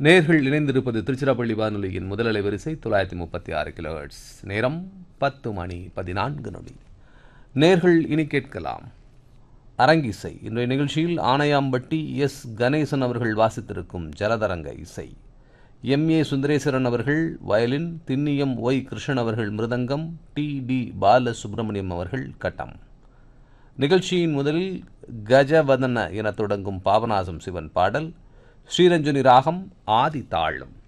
நேர்கள் இணைந்திருப்பது திருச்சிராப்பள்ளி வானொலியின் முதலலை வரிசை தொள்ளாயிரத்தி முப்பத்தி ஆறு கிலோஹெர்ட்ஸ் நேரம் பத்து மணி பதினான்கு நொடி நேர்கள் இனி கேட்கலாம் அரங்கிசை இன்றைய நிகழ்ச்சியில் ஆனையாம்பட்டி எஸ் கணேசன் அவர்கள் வாசித்திருக்கும் ஜலதரங்க இசை எம் ஏ சுந்தரேஸ்வரன் அவர்கள் வயலின் திண்ணியம் ஒய் கிருஷ்ணன் அவர்கள் மிருதங்கம் டி டி பாலசுப்ரமணியம் அவர்கள் கட்டம் நிகழ்ச்சியின் முதலில் கஜவதன என தொடங்கும் பாபநாசம் சிவன் பாடல் ஸ்ரீரஞ்சனி ராகம் ஆதி தாளம்